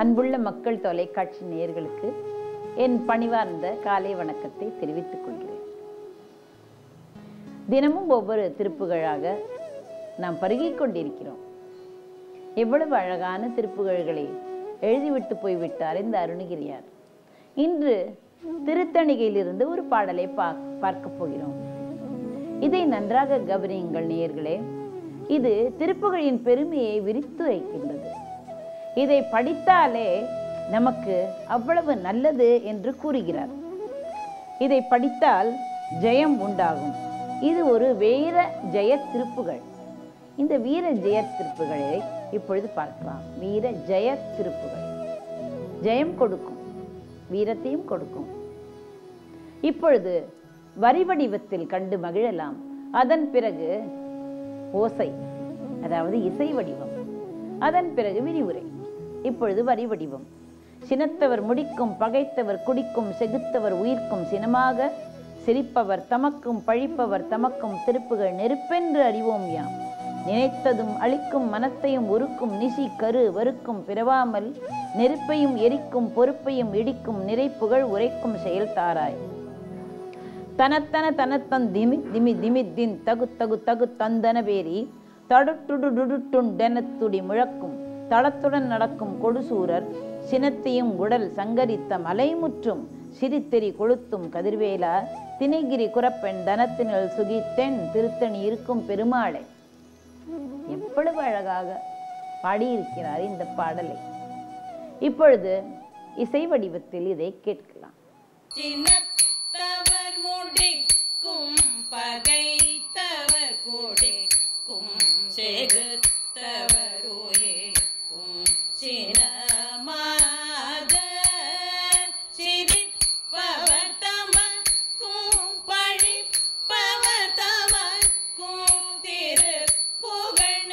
அன்புள்ள மக்கள் தொலைக்காட்சி நேயர்களுக்கு என் பணிவார்ந்த காலை வணக்கத்தை தெரிவித்துக் கொள்கிறேன் தினமும் ஒவ்வொரு திருப்புகழாக நாம் பருகிக் கொண்டிருக்கிறோம் எவ்வளவு அழகான திருப்புகழ்களை எழுதிவிட்டு போய்விட்டார் இந்த அருணகிரியார் இன்று திருத்தணிகையிலிருந்து ஒரு பாடலை பா பார்க்க போகிறோம் இதை நன்றாக கவனியுங்கள் நேயர்களே இது திருப்புகழின் பெருமையை விரித்து வைக்கின்றது இதை படித்தாலே நமக்கு அவ்வளவு நல்லது என்று கூறுகிறார் இதை படித்தால் ஜெயம் உண்டாகும் இது ஒரு வீர ஜெய திருப்புகள் இந்த வீர ஜெய திருப்புகளை இப்பொழுது பார்க்கலாம் வீர ஜெய திருப்புகள் ஜெயம் கொடுக்கும் வீரத்தையும் கொடுக்கும் இப்பொழுது வரி வடிவத்தில் கண்டு மகிழலாம் அதன் பிறகு ஓசை அதாவது இசை வடிவம் அதன் பிறகு விரிவுரை இப்பொழுது வரி வடிவம் சினத்தவர் முடிக்கும் பகைத்தவர் குடிக்கும் செகுத்தவர் உயிர்க்கும் சினமாக சிரிப்பவர் தமக்கும் பழிப்பவர் தமக்கும் திருப்புகள் நெருப்பென்று அறிவோம் யாம் நினைத்ததும் அழிக்கும் மனத்தையும் உருக்கும் நிசி கரு வறுக்கும் பிறவாமல் நெருப்பையும் எரிக்கும் பொறுப்பையும் இடிக்கும் நிறைப்புகள் உரைக்கும் செயல் தாராய் தனத்தன தனத்தன் திமி திமி திமித்தின் தகு தகு தகு தந்தன பேரி தடுட்டுடுடுட்டுண்டெனத்துடி முழக்கும் தளத்துடன் நடக்கும் கொடுசூரர் சினத்தையும் உடல் சங்கரித்த மலைமுற்றும் சிரித்தெறி கொளுத்தும் கதிர்வேலா திணைகிரி குரப்பெண் தனத்தினில் சுகித்தென் திருத்தணி இருக்கும் பெருமாளை எவ்வளவு அழகாக பாடியிருக்கிறார் இந்த பாடலை இப்பொழுது இசை வடிவத்தில் இதை கேட்கலாம் சினத்தவர் முடிக்கும் பகைத்தவர் குடிக்கும் செகுத்தவர் உயிர்க்கும் சினமாக சிரிப்பவர் தமக்கும் பழிப்பவர் தமக்கும் திருப்புகழ்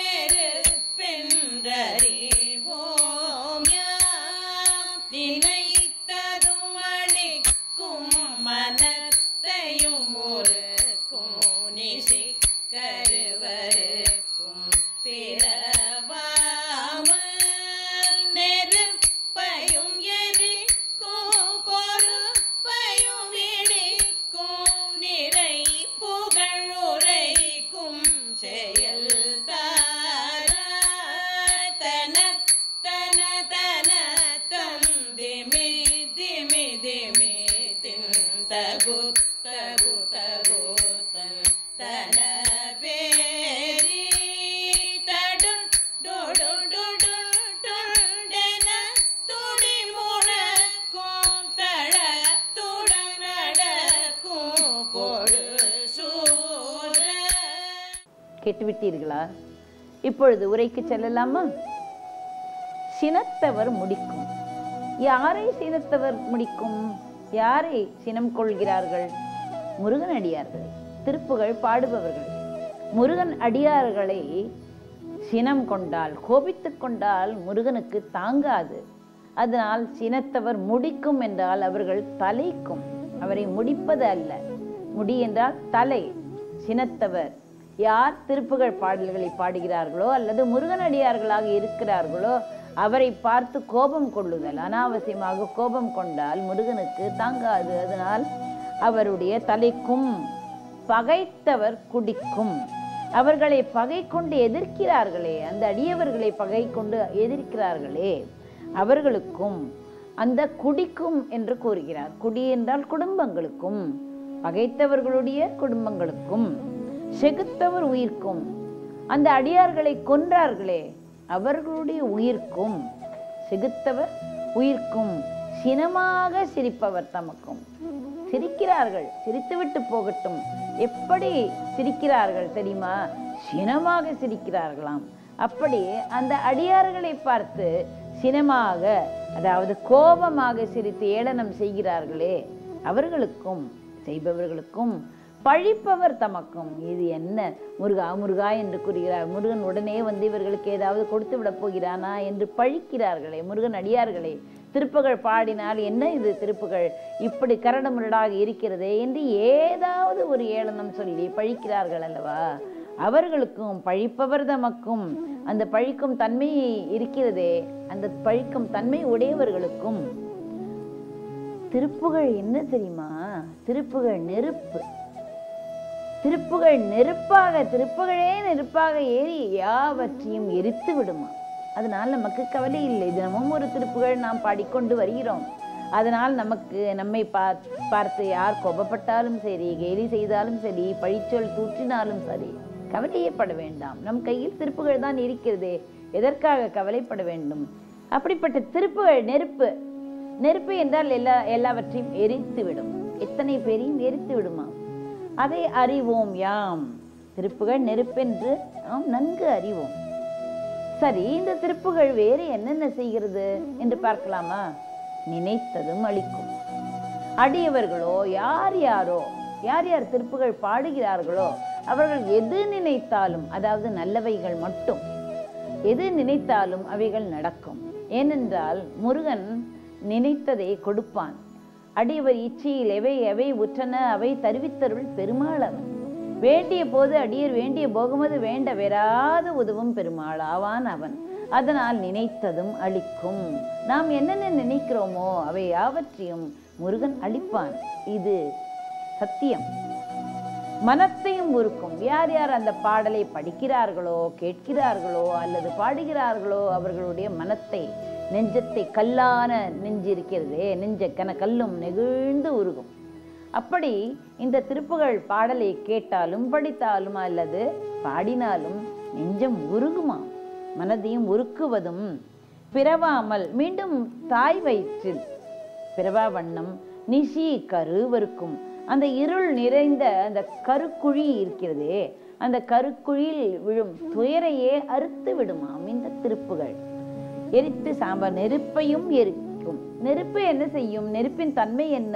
நெருப்பென்றறிவோம் யாம் நினைத்ததும் அளிக்கும் மனத்தையும் ஒருக்கும் நிசி கருவருக்கும் பிறவாமல் நெருப்பையும் எரிக்கும் பொறுப்பையும் இடிக்கும் நிறை புகழ் உரைக்கும் செயல் தன தன தன தந்திமி திமி திமி தின் தகு தகு தகு தன் தன பேரி தடு டொடு டொடு டொண்டென துடி முழக்கும் தளத்துடன் நடக்கும் கொடு சூர கேட்டுவிட்டீர்களா இப்பொழுது உரைக்கு செல்லலாமா சினத்தவர் முடிக்கும் யாரை சினத்தவர் முடிக்கும் யாரை சினம் கொள்கிறார்கள் முருகன் அடியார்கள் திருப்புகழ் பாடுபவர்கள் முருகன் அடியார்களை சினம் கொண்டால் கோபித்துக் கொண்டால் முருகனுக்கு தாங்காது அதனால் சினத்தவர் முடிக்கும் என்றால் அவர்கள் தலைக்கும் அவரை முடிப்பது அல்ல முடி என்றால் தலை சினத்தவர் யார் திருப்புகழ் பாடல்களை பாடுகிறார்களோ அல்லது முருகனடியார்களாக இருக்கிறார்களோ அவரை பார்த்து கோபம் கொள்ளுதல் அனாவசியமாக கோபம் கொண்டால் முருகனுக்கு தாங்காது அதனால் அவருடைய தலைக்கும் பகைத்தவர் குடிக்கும் அவர்களை பகை கொண்டு எதிர்க்கிறார்களே அந்த அடியவர்களை பகை கொண்டு எதிர்க்கிறார்களே அவர்களுக்கும் அந்த குடிக்கும் என்று கூறுகிறார் குடி என்றால் குடும்பங்களுக்கும் பகைத்தவர்களுடைய குடும்பங்களுக்கும் செகுத்தவர் உயிர்க்கும் அந்த அடியார்களை கொன்றார்களே அவர்களுடைய உயிர்க்கும் செகுத்தவர் உயிர்க்கும் சினமாக சிரிப்பவர் தமக்கும் சிரிக்கிறார்கள் சிரித்துவிட்டு போகட்டும் எப்படி சிரிக்கிறார்கள் தெரியுமா சினமாக சிரிக்கிறார்களாம் அப்படி அந்த அடியார்களை பார்த்து சினமாக அதாவது கோபமாக சிரித்து ஏளனம் செய்கிறார்களே அவர்களுக்கும் செய்பவர்களுக்கும் பழிப்பவர் தமக்கும் இது என்ன முருகா முருகா என்று கூறுகிறார் முருகன் உடனே வந்து இவர்களுக்கு ஏதாவது கொடுத்து விடப் போகிறானா என்று பழிக்கிறார்களே முருகன் அடியார்களே திருப்புகழ் பாடினால் என்ன இது திருப்புகழ் இப்படி கரடுமுரடாக இருக்கிறதே என்று ஏதாவது ஒரு ஏளனம் சொல்லி பழிக்கிறார்கள் அல்லவா அவர்களுக்கும் பழிப்பவர் தமக்கும் அந்த பழிக்கும் தன்மை இருக்கிறதே அந்த பழிக்கும் தன்மை உடையவர்களுக்கும் திருப்புகழ் என்ன தெரியுமா திருப்புகழ் நெருப்பு திருப்புகழ் நெருப்பாக திருப்புகழே நெருப்பாக ஏறி யாவற்றையும் எரித்து விடுமா அதனால் நமக்கு கவலை இல்லை தினமும் ஒரு திருப்புகழ் நாம் பாடிக்கொண்டு வருகிறோம் அதனால் நமக்கு நம்மை பார் பார்த்து யார் கோபப்பட்டாலும் சரி கேலி செய்தாலும் சரி பழிச்சொல் தூற்றினாலும் சரி கவலையே பட வேண்டாம் நம் கையில் திருப்புகழ் தான் இருக்கிறதே எதற்காக கவலைப்பட வேண்டும் அப்படிப்பட்ட திருப்புகழ் நெருப்பு நெருப்பு என்றால் எல்லா எல்லாவற்றையும் எரித்து விடும் எத்தனை பேரையும் எரித்து விடுமா அதை அறிவோம் யாம் திருப்புகழ் நெருப்பென்று நாம் நன்கு அறிவோம் சரி இந்த திருப்புகழ் வேறு என்னென்ன செய்கிறது என்று பார்க்கலாமா நினைத்ததும் அளிக்கும் அடியவர்களோ யார் யாரோ யார் யார் திருப்புகழ் பாடுகிறார்களோ அவர்கள் எது நினைத்தாலும் அதாவது நல்லவைகள் மட்டும் எது நினைத்தாலும் அவைகள் நடக்கும் ஏனென்றால் முருகன் நினைத்ததை கொடுப்பான் அடியவர் இச்சையில் எவை எவை உற்றன அவை தருவித்தருள் பெருமாள் அவன் வேண்டிய போது அடியர் வேண்டிய போகுமது வேண்ட வெறாத உதவும் பெருமாள் ஆவான் அவன் அதனால் நினைத்ததும் அளிக்கும் நாம் என்னென்ன நினைக்கிறோமோ அவை யாவற்றையும் முருகன் அளிப்பான் இது சத்தியம் மனத்தையும் உருக்கும் யார் யார் அந்த பாடலை படிக்கிறார்களோ கேட்கிறார்களோ அல்லது பாடுகிறார்களோ அவர்களுடைய மனத்தை நெஞ்சத்தை கல்லான நெஞ்சு இருக்கிறதே நெஞ்ச கன கல்லும் நெகிழ்ந்து உருகும் அப்படி இந்த திருப்புகழ் பாடலை கேட்டாலும் படித்தாலும் அல்லது பாடினாலும் நெஞ்சம் உருகுமாம் மனதையும் உருக்குவதும் பிறவாமல் மீண்டும் தாய் வயிற்றில் பிறவா வண்ணம் நிசி கருவருக்கும் அந்த இருள் நிறைந்த அந்த கருக்குழி இருக்கிறதே அந்த கருக்குழியில் விழும் துயரையே அறுத்து விடுமாம் இந்த திருப்புகள் எரித்து சாம்பார் நெருப்பையும் எரிக்கும் நெருப்பு என்ன செய்யும் நெருப்பின் தன்மை என்ன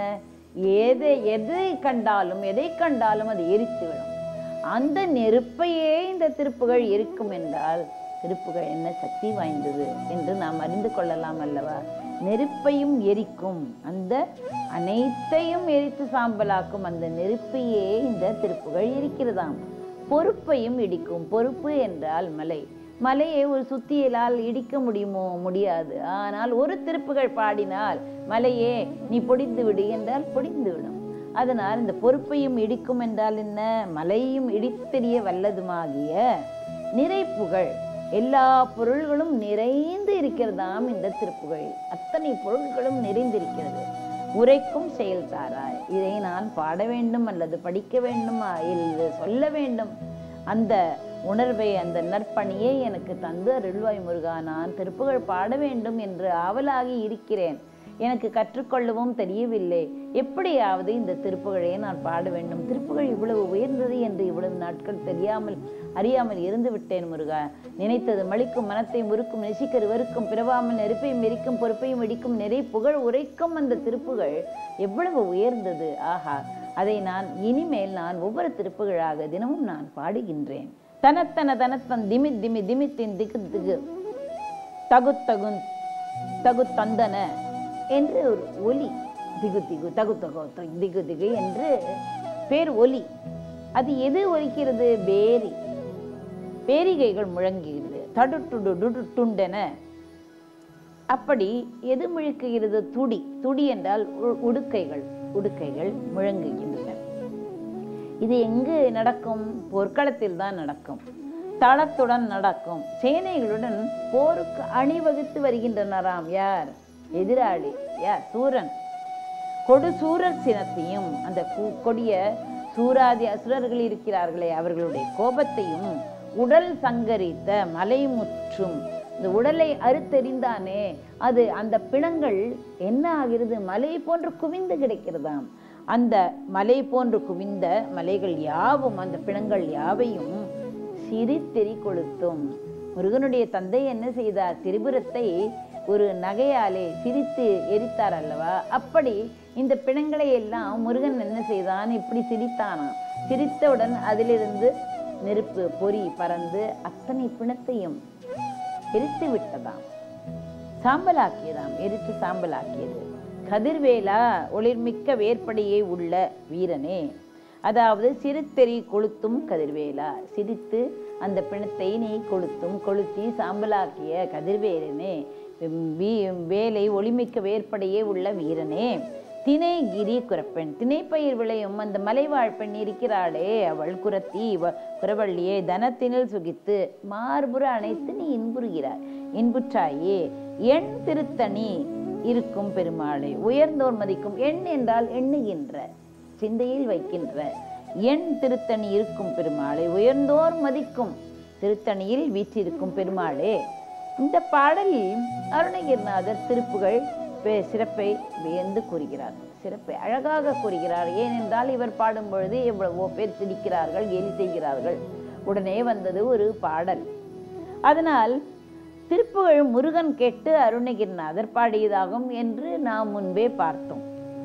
எதை எதை கண்டாலும் எதை கண்டாலும் அது எரித்து விடும் அந்த நெருப்பையே இந்த திருப்புகள் எரிக்கும் என்றால் திருப்புகள் என்ன சக்தி வாய்ந்தது என்று நாம் அறிந்து கொள்ளலாம் அல்லவா நெருப்பையும் எரிக்கும் அந்த அனைத்தையும் எரித்து சாம்பலாக்கும் அந்த நெருப்பையே இந்த திருப்புகள் இருக்கிறதாம் பொறுப்பையும் இடிக்கும் பொறுப்பு என்றால் மலை மலையை ஒரு சுத்தியலால் இடிக்க முடியுமோ முடியாது ஆனால் ஒரு திருப்புகள் பாடினால் மலையே நீ பொடிந்து விடு என்றால் பொடிந்து விடும் அதனால் இந்த பொறுப்பையும் இடிக்கும் என்றால் என்ன மலையும் இடித்தெறிய வல்லதுமாகிய நிறைப்புகள் எல்லா பொருள்களும் நிறைந்து இருக்கிறதாம் இந்த திருப்புகழ் அத்தனை பொருள்களும் நிறைந்திருக்கிறது உரைக்கும் செயல் தாராய் இதை நான் பாட வேண்டும் அல்லது படிக்க வேண்டுமா இல்லை சொல்ல வேண்டும் அந்த உணர்வை அந்த நற்பணியை எனக்கு தந்து அருள்வாய் முருகா நான் திருப்புகழ் பாட வேண்டும் என்று ஆவலாகி இருக்கிறேன் எனக்கு கற்றுக்கொள்ளவும் தெரியவில்லை எப்படியாவது இந்த திருப்புகழை நான் பாட வேண்டும் திருப்புகழ் இவ்வளவு உயர்ந்தது என்று இவ்வளவு நாட்கள் தெரியாமல் அறியாமல் இருந்து விட்டேன் முருகா நினைத்தது மலிக்கும் மனத்தை முறுக்கும் நெசிக்கரு வெறுக்கும் பிறவாமல் நெருப்பையும் எரிக்கும் பொறுப்பையும் இடிக்கும் நிறை புகழ் உரைக்கும் அந்த திருப்புகழ் எவ்வளவு உயர்ந்தது ஆஹா அதை நான் இனிமேல் நான் ஒவ்வொரு திருப்புகழாக தினமும் நான் பாடுகின்றேன் தனத்தன தனத்தன் திமி திமி திமித்தின் திகு திகு தகுத்தகுன் தகு தந்தன என்று ஒரு ஒலி திகு திகு தகு தகு த- திகு திகு என்று பேர் ஒலி அது எது ஒலிக்கிறது பேரி பேரிகைகள் முழங்குகிறது தடுட்டுடு டுண்டென அப்படி எது முழுக்குகிறது துடி துடி என்றால் உ- உடுக்கைகள் உடுக்கைகள் முழங்குகின்றன இது எங்கு நடக்கும் போர்க்களத்தில் தான் நடக்கும் தளத்துடன் நடக்கும் சேனைகளுடன் போருக்கு அணிவகுத்து வருகின்றனராம் யார் எதிராளி யார் சூரன் கொடு சூரர் சினத்தையும் அந்த கு- கொடிய சூராதி அசுரர்கள் இருக்கிறார்களே அவர்களுடைய கோபத்தையும் உடல் சங்கரித்த மலைமுற்றும் இந்த உடலை அறுத்தெறிந்தானே அது அந்த பிணங்கள் என்ன ஆகிறது மலை போன்று குவிந்து கிடக்கிறதாம் அந்த மலை போன்று குவிந்த மலைகள் யாவும் அந்த பிணங்கள் யாவையும் சிரித்தெறி கொளுத்தும் முருகனுடைய தந்தை என்ன செய்தார் திரிபுரத்தை ஒரு நகையாலே சிரித்து எரித்தார் அல்லவா அப்படி இந்த பிணங்களை எல்லாம் முருகன் என்ன செய்தான் இப்படி சிரித்தானாம் சிரித்தவுடன் அதிலிருந்து நெருப்பு பொறி பறந்து அத்தனை பிணத்தையும் எரித்து விட்டதாம் சாம்பலாக்கியதாம் எரித்து சாம்பலாக்கியது கதிர்வேலா ஒளிர்மிக்க வேற்படியை உள்ள வீரனே அதாவது சிறுத்தெறி கொளுத்தும் கதிர்வேலா சிரித்து அந்த பிணத்தை நீ கொளுத்தும் கொளுத்தி சாம்பலாக்கிய கதிர்வேலனே வீ- வேலை ஒளிமிக்க வேற்படையே உள்ள வீரனே திணைகிரி குரப்பெண் திணைப்பயிர் விளையும் அந்த மலைவாழ் பெண் இருக்கிறாளே அவள் குரத்தி இவ குரவள்ளியே தனத்தினில் சுகித்து மார்புற அணைத்து நீ இன்புறுகிறாய் இன்புற்றாயே எண் திருத்தணி இருக்கும் பெருமாளை உயர்ந்தோர் மதிக்கும் எண் என்றால் எண்ணுகின்ற சிந்தையில் வைக்கின்ற எண் திருத்தணி இருக்கும் பெருமாளை உயர்ந்தோர் மதிக்கும் திருத்தணியில் வீற்றிருக்கும் பெருமாளே இந்த பாடலில் அருணகிரிநாதர் திருப்புகள் பே- சிறப்பை வியந்து கூறுகிறார் சிறப்பை அழகாக கூறுகிறார் ஏனென்றால் இவர் பாடும் பொழுது எவ்வளவோ பேர் சிரிக்கிறார்கள் கேலி செய்கிறார்கள் உடனே வந்தது ஒரு பாடல் அதனால் திருப்புகழ் முருகன் கேட்டு அருணகிரிநாதர் பாடியதாகும் என்று நாம் முன்பே பார்த்தோம்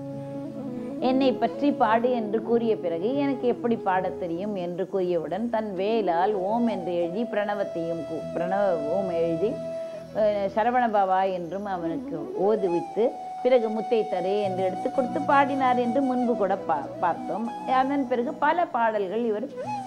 என்னை பற்றி பாடு என்று கூறிய பிறகு எனக்கு எப்படி பாடத் தெரியும் என்று கூறியவுடன் தன் வேலால் ஓம் என்று எழுதி பிரணவத்தையும் கூ- பிரணவ ஓம் எழுதி அஹ், சரவணபவா என்றும் அவனுக்கு ஓதுவித்து பிறகு முத்தை தரே என்று எடுத்து கொடுத்து பாடினார் என்று முன்பு கூட பா பார்த்தோம் அதன் பிறகு பல பாடல்கள் இவர்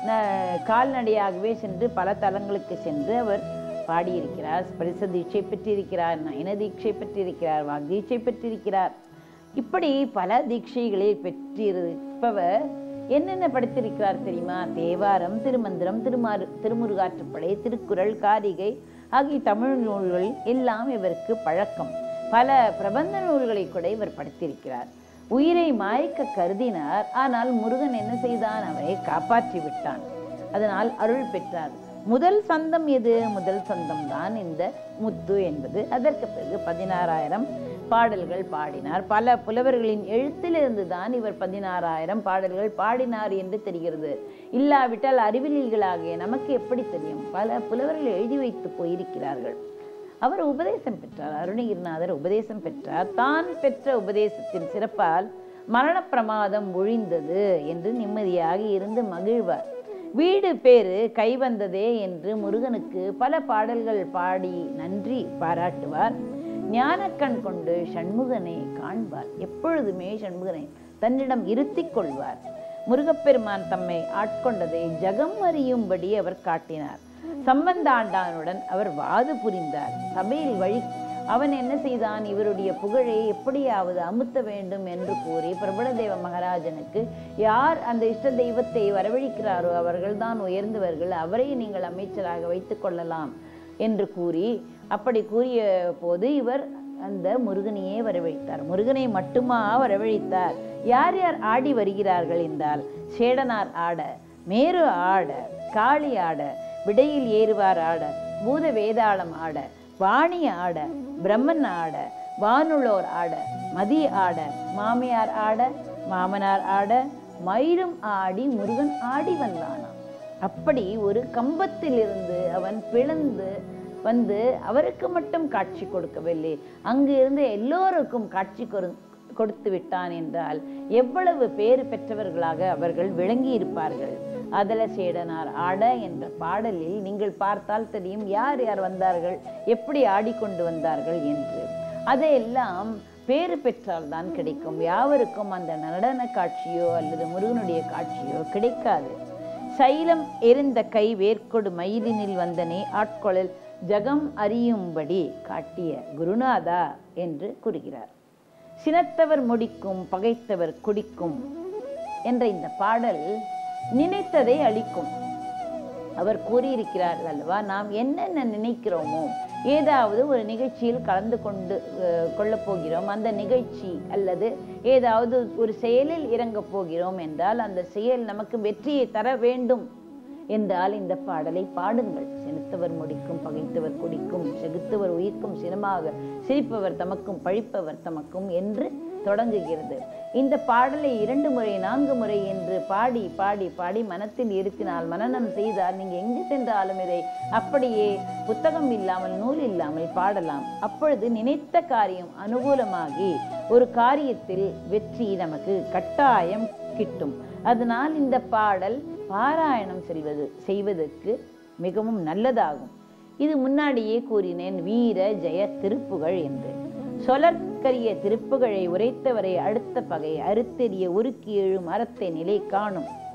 ந- கால்நடையாகவே சென்று பல தலங்களுக்கு சென்று அவர் பாடியிருக்கிறார் ஸ்பரிச தீட்சை பெற்றிருக்கிறார் நயன தீட்சை பெற்றிருக்கிறார் வாக்தீட்சை பெற்றிருக்கிறார் இப்படி பல தீட்சைகளை பெற்றிருப்பவர் என்னென்ன படித்திருக்கிறார் தெரியுமா தேவாரம் திருமந்திரம் திருமாறு திருமுருகாற்றுப்படை திருக்குறள் காரிகை ஆகிய தமிழ் நூல்கள் எல்லாம் இவருக்கு பழக்கம் பல பிரபந்த நூல்களை கூட இவர் படித்திருக்கிறார் உயிரை மாய்க்க கருதினார் ஆனால் முருகன் என்ன செய்தான் அவரை காப்பாற்றி விட்டான் அதனால் அருள் பெற்றார் முதல் சந்தம் எது முதல் சந்தம் தான் இந்த முத்து என்பது அதற்கு பிறகு பதினாறாயிரம் பாடல்கள் பாடினார் பல புலவர்களின் எழுத்திலிருந்து தான் இவர் பதினாறாயிரம் பாடல்கள் பாடினார் என்று தெரிகிறது இல்லாவிட்டால் அறிவிலிகளாகிய நமக்கு எப்படி தெரியும் பல புலவர்கள் எழுதி வைத்து போயிருக்கிறார்கள் அவர் உபதேசம் பெற்றார் அருணகிரிநாதர் உபதேசம் பெற்றார் தான் பெற்ற உபதேசத்தின் சிறப்பால் மரண பிரமாதம் ஒழிந்தது என்று நிம்மதியாக இருந்து மகிழ்வார் வீடு பேரு கைவந்ததே என்று முருகனுக்கு பல பாடல்கள் பாடி நன்றி பாராட்டுவார் ஞானக்கண் கொண்டு சண்முகனை காண்பார் எப்பொழுதுமே சண்முகனை தன்னிடம் இருத்திக் கொள்வார் முருகப்பெருமான் தம்மை ஆட்கொண்டதை ஜகம் அறியும்படி அவர் காட்டினார் சம்பந்தாண்டானுடன் அவர் வாது புரிந்தார் சபையில் வழி அவன் என்ன செய்தான் இவருடைய புகழை எப்படியாவது அமுத்த வேண்டும் என்று கூறி பிரபலதேவ மகாராஜனுக்கு யார் அந்த இஷ்ட தெய்வத்தை வரவழைக்கிறாரோ அவர்கள்தான் உயர்ந்தவர்கள் அவரை நீங்கள் அமைச்சராக வைத்துக் கொள்ளலாம் என்று கூறி அப்படி கூறிய போது இவர் அந்த முருகனையே வரவழைத்தார் முருகனை மட்டுமா வரவழைத்தார் யார் யார் ஆடி வருகிறார்கள் என்றால் சேடனார் ஆட மேரு ஆட காளி ஆட விடையில் ஏறுவார் ஆட பூத வேதாளம் ஆட வாணி ஆட பிரம்மன் ஆட வானுளோர் ஆட மதி ஆட மாமியார் ஆட மாமனார் ஆட மயிரும் ஆடி முருகன் ஆடி வந்தானாம் அப்படி ஒரு கம்பத்திலிருந்து அவன் பிளந்து வந்து அவருக்கு மட்டும் காட்சி கொடுக்கவில்லை அங்கு இருந்த எல்லோருக்கும் காட்சி கொரு- கொடுத்து விட்டான் என்றால் எவ்வளவு பேறு பெற்றவர்களாக அவர்கள் விளங்கி இருப்பார்கள் அதல சேடனார் ஆட என்ற பாடலில் நீங்கள் பார்த்தால் தெரியும் யார் யார் வந்தார்கள் எப்படி ஆடிக்கொண்டு வந்தார்கள் என்று அதையெல்லாம் பேறு பெற்றால்தான் கிடைக்கும் யாவருக்கும் அந்த நடன காட்சியோ அல்லது முருகனுடைய காட்சியோ கிடைக்காது சைலம் எரிந்த கை வேர்க்கொடு மயிலினில் வந்தனே ஆட்கொளல் ஜகம் அறியும்படி காட்டிய குருநாதா என்று கூறுகிறார் சினத்தவர் முடிக்கும் பகைத்தவர் குடிக்கும் என்ற இந்த பாடல் நினைத்ததை அளிக்கும் அவர் கூறியிருக்கிறார் அல்லவா நாம் என்னென்ன நினைக்கிறோமோ ஏதாவது ஒரு நிகழ்ச்சியில் கலந்து கொண்டு அஹ், கொள்ளப் போகிறோம் அந்த நிகழ்ச்சி அல்லது ஏதாவது ஒரு செயலில் இறங்கப் போகிறோம் என்றால் அந்த செயல் நமக்கு வெற்றியை தர வேண்டும் என்றால் இந்த பாடலை பாடுங்கள் செலுத்தவர் முடிக்கும் பகைத்தவர் குடிக்கும் செகுத்தவர் உயிர்க்கும் சினமாக சிரிப்பவர் தமக்கும் பழிப்பவர் தமக்கும் என்று தொடங்குகிறது இந்த பாடலை இரண்டு முறை நான்கு முறை என்று பாடி பாடி பாடி மனத்தில் இருத்தினால் மனனம் செய்தால் நீங்க எங்கு சென்றாலும் இதை அப்படியே புத்தகம் இல்லாமல் நூல் இல்லாமல் பாடலாம் அப்பொழுது நினைத்த காரியம் அனுகூலமாகி ஒரு காரியத்தில் வெற்றி நமக்கு கட்டாயம் கிட்டும் அதனால் இந்த பாடல் பாராயணம் செல்வது செய்வதற்கு மிகவும் நல்லதாகும் இது முன்னாடியே கூறினேன் வீர ஜெய திருப்புகழ் என்று சொலற்கரிய திருப்புகழை உரைத்தவரை அடுத்த பகை அறுத்தெறிய உருக்கி எழும் அறத்தை நிலை காணும்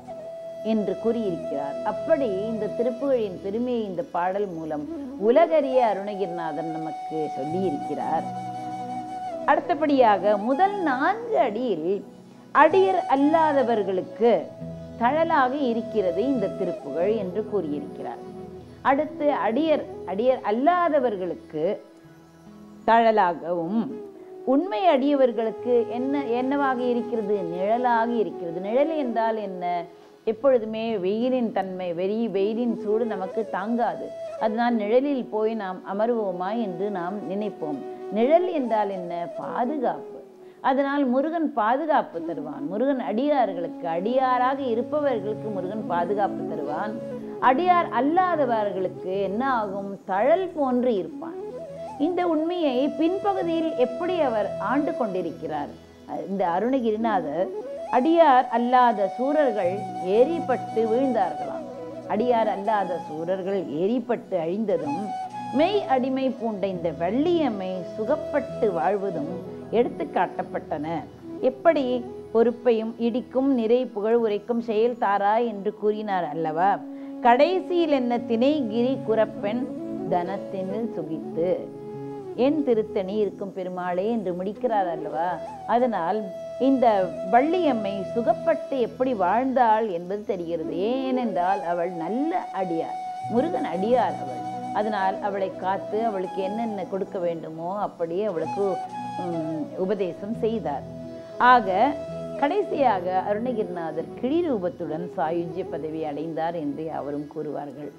என்று கூறியிருக்கிறார் அப்படி இந்த திருப்புகழின் பெருமையை இந்த பாடல் மூலம் உலகறிய அருணகிரிநாதன் நமக்கு சொல்லியிருக்கிறார் அடுத்தபடியாக முதல் நான்கு அடியில் அடியர் அல்லாதவர்களுக்கு தழலாக இருக்கிறது இந்த திருப்புகழ் என்று கூறியிருக்கிறார் அடுத்து அடியர் அடியர் அல்லாதவர்களுக்கு தழலாகவும் உண்மை அடியவர்களுக்கு என்ன என்னவாக இருக்கிறது நிழலாக இருக்கிறது நிழல் என்றால் என்ன எப்பொழுதுமே வெயிலின் தன்மை வெறி வெயிலின் சூடு நமக்கு தாங்காது அதனால் நிழலில் போய் நாம் அமருவோமா என்று நாம் நினைப்போம் நிழல் என்றால் என்ன பாதுகாப்பு அதனால் முருகன் பாதுகாப்பு தருவான் முருகன் அடியார்களுக்கு அடியாராக இருப்பவர்களுக்கு முருகன் பாதுகாப்பு தருவான் அடியார் அல்லாதவர்களுக்கு என்ன ஆகும் தழல் போன்று இருப்பான் இந்த உண்மையை பின்பகுதியில் எப்படி அவர் ஆண்டு கொண்டிருக்கிறார் இந்த அருணகிரிநாதர் அடியார் அல்லாத சூரர்கள் ஏறிப்பட்டு வீழ்ந்தார்களாம் அடியார் அல்லாத சூரர்கள் ஏறிப்பட்டு அழிந்ததும் மெய் அடிமை பூண்ட இந்த வள்ளியம்மை சுகப்பட்டு வாழ்வதும் எடுத்து காட்டப்பட்டன எப்படி பொறுப்பையும் இடிக்கும் நிறை புகழ் உரைக்கும் செயல் தாரா என்று கூறினார் அல்லவா கடைசியில் என்ன திணைகிரி குரப்பெண் தனத்தினில் சுகித்து என் திருத்தணி இருக்கும் பெருமாளே என்று முடிக்கிறார் அல்லவா அதனால் இந்த வள்ளியம்மை சுகப்பட்டு எப்படி வாழ்ந்தாள் என்பது தெரிகிறது ஏனென்றால் அவள் நல்ல அடியார் முருகன் அடியார் அவள் அதனால் அவளை காத்து அவளுக்கு என்னென்ன கொடுக்க வேண்டுமோ அப்படியே அவளுக்கு உம், உபதேசம் செய்தார் ஆக கடைசியாக அருணகிரிநாதர் கிளி ரூபத்துடன் சாயுஜ்ய பதவி அடைந்தார் என்று அவரும் கூறுவார்கள்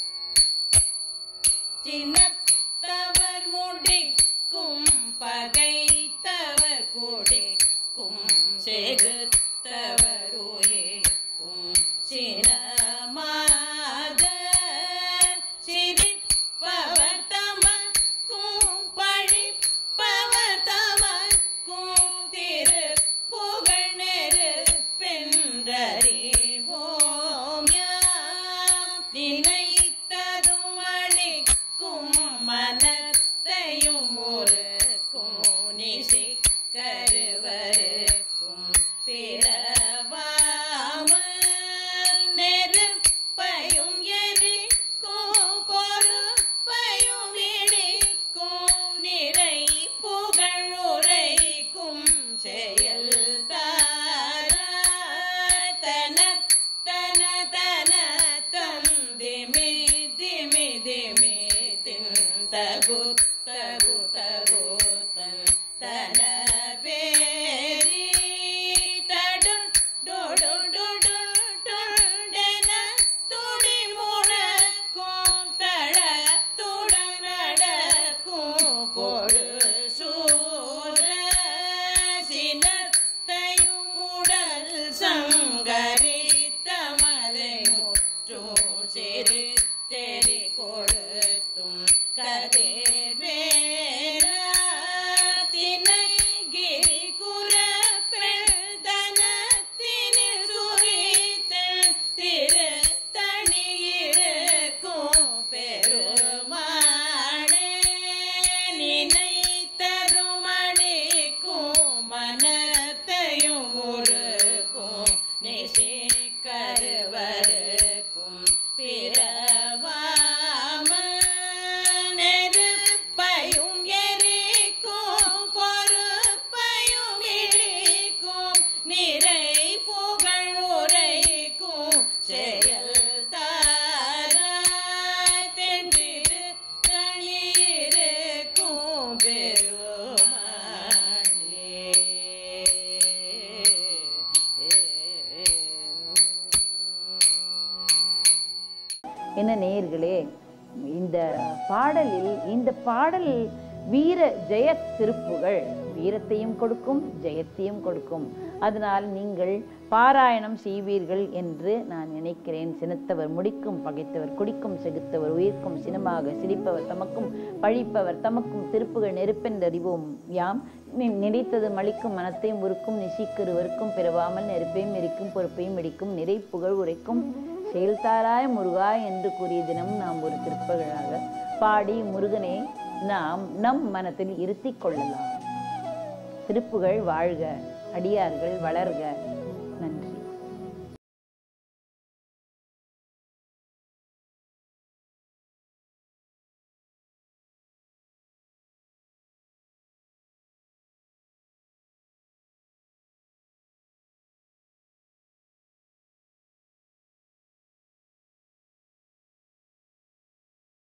சின்னத்தவர் முடிக்கும் பகைத்தவர் குடிக்கும் செகுத்தவர் உயிர்க்கும் சினமாக சிரிப்பவர் தமக்கும் பழிப்பவர் தமக்கும் திரு புகழ் நெருப்பென்றறிவோம் யாம் நினைத்ததும் அளிக்கும் மனத்தையும் ஒருக்கும் நிசி கருவருக்கும் பிறவாமல் நெருப்பையும் எரிக்கும் பொறுப்பையும் இடிக்கும் நிறை புகழ் உரைக்கும் செயல் தன தன தன தந்திமி திமி திமி தின் தகு தகு தகு தன் தன பேரி தடு டொடு டொடு டொண்டென துடி முழக்கும் தளத்துடன் நடக்கும் கொடு சூர சினத்தையும் உடல் சங்கரித்த மலை முற்றும் சிறு தெரி கொடுத்தும் கதிர் தினகிரி குரப்பெழ்தனத்தினில் சுகித்த திரு தனியிருக்கும் பெருமாளே நினைத்தரும் அடிக்கும் மனத்தையும் உருக்கும் நிசி கருவருக்கும் பிறவாமல் நெருப்பையும் எரிக்கும் பொறுப்பையும் இழிக்கும் நிறை புகழ் உரைக்கும் செயல் தாராய் தென்றிரு தனியிருக்கும் பெருமாளே என்ன நேயர்களே இந்த பாடலில் இந்த பாடல் வீர ஜெய திருப்புகள் வீரத்தையும் கொடுக்கும் ஜெயத்தையும் கொடுக்கும் அதனால் நீங்கள் பாராயணம் செய்வீர்கள் என்று நான் நினைக்கிறேன் சினத்தவர் முடிக்கும் பகைத்தவர் குடிக்கும் செகுத்தவர் உயிர்க்கும் சினமாக சிரிப்பவர் தமக்கும் பழிப்பவர் தமக்கும் திருப்புகள் நெருப்பென்றறிவோம் யாம் நி- நினைத்தது மலிக்கும் மனத்தையும் உருக்கும் நிசிக்கருவருக்கும் பிறவாமல் நெருப்பையும் எரிக்கும் பொறுப்பையும் இடிக்கும் நிறை புகழ் உரைக்கும் செயல்தாராய முருகா என்று கூறிய தினம் நாம் ஒரு திருப்பகழாக பாடி முருகனை நாம் நம் மனத்தில் இருத்திக் கொள்ளலாம் திருப்புகழ் வாழ்க அடியார்கள் வளர்க